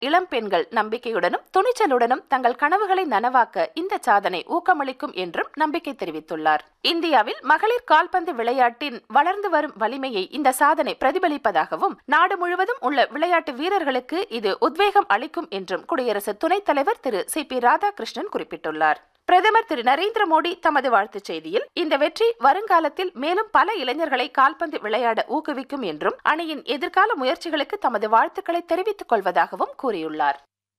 இளம் பெண்கள் நம்பிக்கையுடனும் துணிச்சலுடனும் தங்கள் கனவுகளை நனவாக்க இந்த சாதனை ஊக்கமளிக்கும் என்றும் நம்பிக்கை தெரிவித்துள்ளார் இந்தியாவில் மகளிர் கால்பந்து விளையாட்டின் வளர்ந்து வரும் வலிமையை இந்த சாதனை பிரதிபலிப்பதாகவும் நாடு முழுவதும் உள்ள விளையாட்டு வீரர்களுக்கு இது உத்வேகம் அளிக்கும் என்றும் குடியரசு துணைத் தலைவர் திரு சி பி ராதாகிருஷ்ணன் குறிப்பிட்டுள்ளார் பிரதமர் திரு நரேந்திர மோடி தமது வாழ்த்துச் செய்தியில் இந்த வெற்றி வருங்காலத்தில் மேலும் பல இளைஞர்களை கால்பந்து விளையாட ஊக்குவிக்கும் என்றும் அணியின் எதிர்கால முயற்சிகளுக்கு தமது வாழ்த்துக்களை தெரிவித்துக் கொள்வதாகவும் கூறியுள்ளார்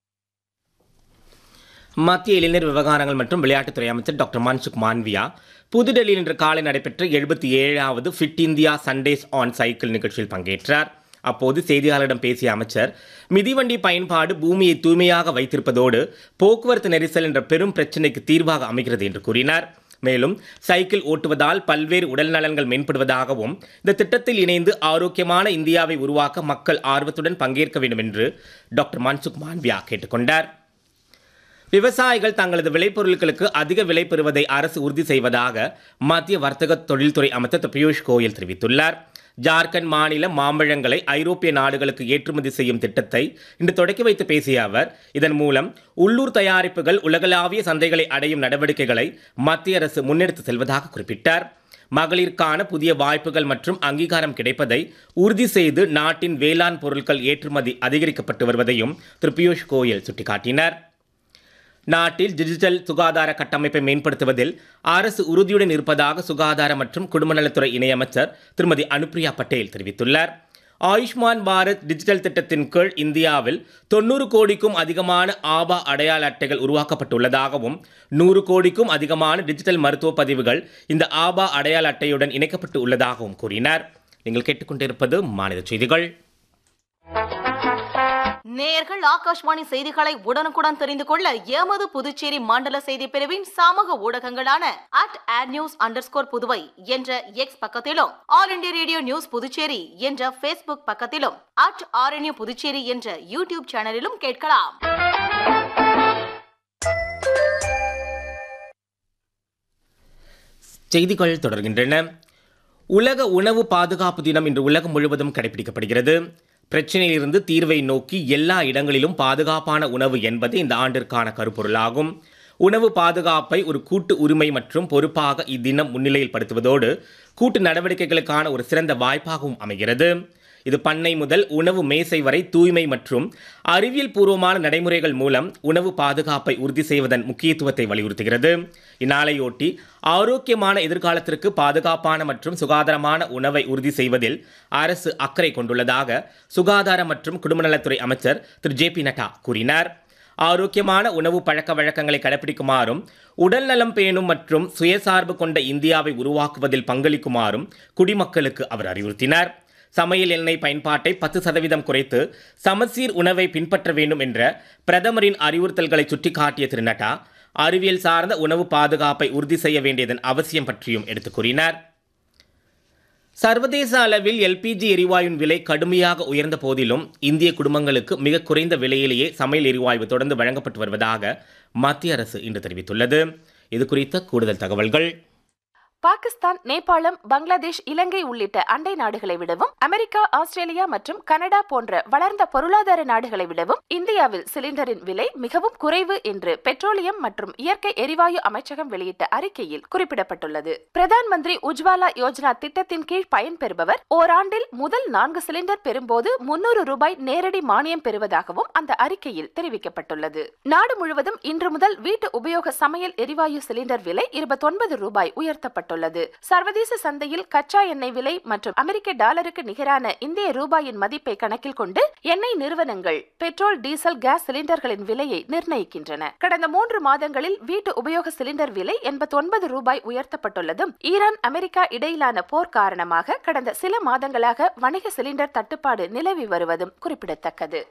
மத்திய இளைஞர் விவகாரங்கள் மற்றும் விளையாட்டுத்துறை அமைச்சர் டாக்டர் மன்சுக் மாண்வியா புதுடெல்லியில் இன்று காலை நடைபெற்ற எழுபத்தி ஏழாவது fit India Sundays on cycle நிகழ்ச்சியில் பங்கேற்றார் அப்போது செய்தியாளரிடம் பேசிய அமைச்சர் மிதிவண்டி பயன்பாடு பூமியை தூய்மையாக வைத்திருப்பதோடு போக்குவரத்து நெரிசல் என்ற பெரும் பிரச்சினைக்கு தீர்வாக அமைகிறது என்று கூறினார் மேலும் சைக்கிள் ஓட்டுவதால் பல்வேறு உடல் நலன்கள் மேம்படுவதாகவும் இந்த திட்டத்தில் இணைந்து ஆரோக்கியமான இந்தியாவை உருவாக்க மக்கள் ஆர்வத்துடன் பங்கேற்க வேண்டும் என்று டாக்டர் மன்சுக் மாண்வியா கேட்டுக்கொண்டார் விவசாயிகள் தங்களது விளைபொருட்களுக்கு அதிக விலை பெறுவதை அரசு உறுதி செய்வதாக மத்திய வர்த்தக தொழில்துறை அமைச்சர் திரு பியூஷ் கோயல் தெரிவித்துள்ளார் ஜார்க்கண்ட் மாநில மாம்பழங்களை ஐரோப்பிய நாடுகளுக்கு ஏற்றுமதி செய்யும் திட்டத்தை இன்று தொடக்கி வைத்து பேசிய அவர் இதன் மூலம் உள்ளூர் தயாரிப்புகள் உலகளாவிய சந்தைகளை அடையும் நடவடிக்கைகளை மத்திய அரசு முன்னெடுத்து செல்வதாக குறிப்பிட்டார் மகளிருக்கான புதிய வாய்ப்புகள் மற்றும் அங்கீகாரம் கிடைப்பதை உறுதி செய்து நாட்டின் வேளாண் பொருட்கள் ஏற்றுமதி அதிகரிக்கப்பட்டு வருவதையும் திரு பியூஷ் கோயல் சுட்டிக்காட்டினார் நாட்டில் டிஜிட்டல் சுகாதார கட்டமைப்பை மேம்படுத்துவதில் அரசு உறுதியுடன் இருப்பதாக சுகாதார மற்றும் குடும்பநலத்துறை இணையமைச்சர் திருமதி அனுப்ரியா பட்டேல் தெரிவித்துள்ளார் ஆயுஷ்மான் பாரத் டிஜிட்டல் திட்டத்தின் கீழ் இந்தியாவில் தொண்ணூறு கோடிக்கும் அதிகமான ஆபா அடையாள அட்டைகள் உருவாக்கப்பட்டுள்ளதாகவும் நூறு கோடிக்கும் அதிகமான டிஜிட்டல் மருத்துவ பதிவுகள் இந்த ஆபா அடையாள அட்டையுடன் இணைக்கப்பட்டு உள்ளதாகவும் கூறினார் நீங்கள் கேட்டுக்கொண்டிருப்பது மாநில செய்திகள் நேயர்கள் ஆகாஷ்வாணி செய்திகளை உடனுக்குடன் தெரிந்து கொள்ள எமது புதுச்சேரி மண்டல செய்தி பிரிவின் சமூக ஊடகங்களான அட் ஆட் நியூஸ் அண்டர் புதுவை என்ற எக்ஸ் பக்கத்திலும் all India radio news Puducherry என்ற ஃபேஸ்புக் பக்கத்திலும் அட் ஆர்என்யூ புதுச்சேரி என்ற யூடியூப் சேனலிலும் கேட்கலாம் செய்திகள் தொடர்கின்றன உலக உணவு பாதுகாப்பு தினம் இன்று உலகம் முழுவதும் கடைபிடிக்கப்படுகிறது பிரச்சனையிலிருந்து தீர்வை நோக்கி எல்லா இடங்களிலும் பாதுகாப்பான உணவு என்பது இந்த ஆண்டிற்கான கருப்பொருளாகும் உணவு பாதுகாப்பை ஒரு கூட்டு உரிமை மற்றும் பொறுப்பாக இத்தினம் முன்னிலையில் படுத்துவதோடு கூட்டு நடவடிக்கைகளுக்கான ஒரு சிறந்த வாய்ப்பாகவும் அமைகிறது இது பண்ணை முதல் உணவு மேசை வரை தூய்மை மற்றும் அறிவியல் பூர்வமான நடைமுறைகள் மூலம் உணவு பாதுகாப்பை உறுதி செய்வதன் முக்கியத்துவத்தை வலியுறுத்துகிறது இந்நாளையொட்டி ஆரோக்கியமான எதிர்காலத்திற்கு பாதுகாப்பான மற்றும் சுகாதாரமான உணவை உறுதி செய்வதில் அரசு அக்கறை கொண்டுள்ளதாக சுகாதார மற்றும் குடும்பநலத்துறை அமைச்சர் திரு ஜே பி நட்டா கூறினார் ஆரோக்கியமான உணவு பழக்க வழக்கங்களை கடைபிடிக்குமாறும் உடல் நலம் பேணும் மற்றும் சுயசார்பு கொண்ட இந்தியாவை உருவாக்குவதில் பங்களிக்குமாறும் குடிமக்களுக்கு அவர் அறிவுறுத்தினார் சமையல் எண்ணெய் பயன்பாட்டை பத்து சதவீதம் குறைத்து சமச்சீர் உணவை பின்பற்ற வேண்டும் என்ற பிரதமரின் அறிவுறுத்தல்களை சுட்டிக்காட்டிய திரு நட்டா அறிவியல் சார்ந்த உணவு பாதுகாப்பை உறுதி செய்ய வேண்டியதன் அவசியம் பற்றியும் எடுத்துக் கூறினார் சர்வதேச அளவில் எல்பிஜி எரிவாயுவின் விலை கடுமையாக உயர்ந்த போதிலும் இந்திய குடும்பங்களுக்கு மிக குறைந்த விலையிலேயே சமையல் எரிவாயு தொடர்ந்து வழங்கப்பட்டு வருவதாக மத்திய அரசு இன்று தெரிவித்துள்ளது இது குறித்த கூடுதல் தகவல்கள் பாகிஸ்தான் நேபாளம் பங்களாதேஷ் இலங்கை உள்ளிட்ட அண்டை நாடுகளை விடவும் அமெரிக்கா ஆஸ்திரேலியா மற்றும் கனடா போன்ற வளர்ந்த பொருளாதார நாடுகளை விடவும் இந்தியாவில் சிலிண்டரின் விலை மிகவும் குறைவு என்று பெட்ரோலியம் மற்றும் இயற்கை எரிவாயு அமைச்சகம் வெளியிட்ட அறிக்கையில் குறிப்பிடப்பட்டுள்ளது பிரதான் மந்திரி உஜ்வாலா யோஜனா திட்டத்தின் கீழ் பயன்பெறுபவர் ஓராண்டில் முதல் நான்கு சிலிண்டர் பெறும்போது முன்னூறு ரூபாய் நேரடி மானியம் பெறுவதாகவும் அந்த அறிக்கையில் தெரிவிக்கப்பட்டுள்ளது நாடு முழுவதும் இன்று முதல் வீட்டு உபயோக சமையல் எரிவாயு சிலிண்டர் விலை இருபத்தொன்பது ரூபாய் உயர்த்தப்பட்டுள்ளது சர்வதேச சந்தையில் கச்சா எண்ணெய் விலை மற்றும் அமெரிக்க டாலருக்கு நிகரான இந்திய ரூபாயின் மதிப்பை கணக்கில் கொண்டு எண்ணெய் நிறுவனங்கள் பெட்ரோல் டீசல் கேஸ் சிலிண்டர்களின் விலையை நிர்ணயிக்கின்றன கடந்த மூன்று மாதங்களில் வீட்டு உபயோக சிலிண்டர் விலை எண்பத்தி ஒன்பது ரூபாய் உயர்த்தப்பட்டுள்ளதும் ஈரான் அமெரிக்கா இடையிலான போர் காரணமாக கடந்த சில மாதங்களாக வணிக சிலிண்டர் தட்டுப்பாடு நிலவி வருவதும் குறிப்பிடத்தக்கது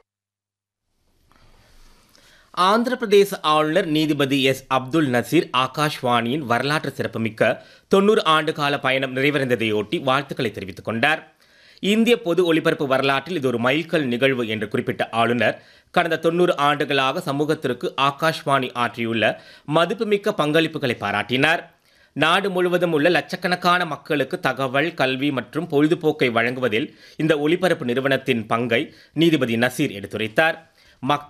ஆந்திர பிரதேச ஆளுநர் நீதிபதி எஸ் அப்துல் நசீர் ஆகாஷ்வாணியின் வரலாற்று சிறப்புமிக்க தொண்ணூறு ஆண்டு கால பயணம் நிறைவடைந்ததையொட்டி வாழ்த்துக்களை தெரிவித்துக் கொண்டார் இந்திய பொது ஒலிபரப்பு வரலாற்றில் இது ஒரு மைல்கல் நிகழ்வு என்று குறிப்பிட்ட ஆளுநர் கடந்த தொண்ணூறு ஆண்டுகளாக சமூகத்திற்கு ஆகாஷ்வாணி ஆற்றியுள்ள மதிப்புமிக்க பங்களிப்புகளை பாராட்டினார் நாடு முழுவதும் உள்ள லட்சக்கணக்கான மக்களுக்கு தகவல் கல்வி மற்றும் பொழுதுபோக்கை வழங்குவதில் இந்த ஒலிபரப்பு நிறுவனத்தின் பங்கை நீதிபதி நசீர் எடுத்துரைத்தார் மக்கள்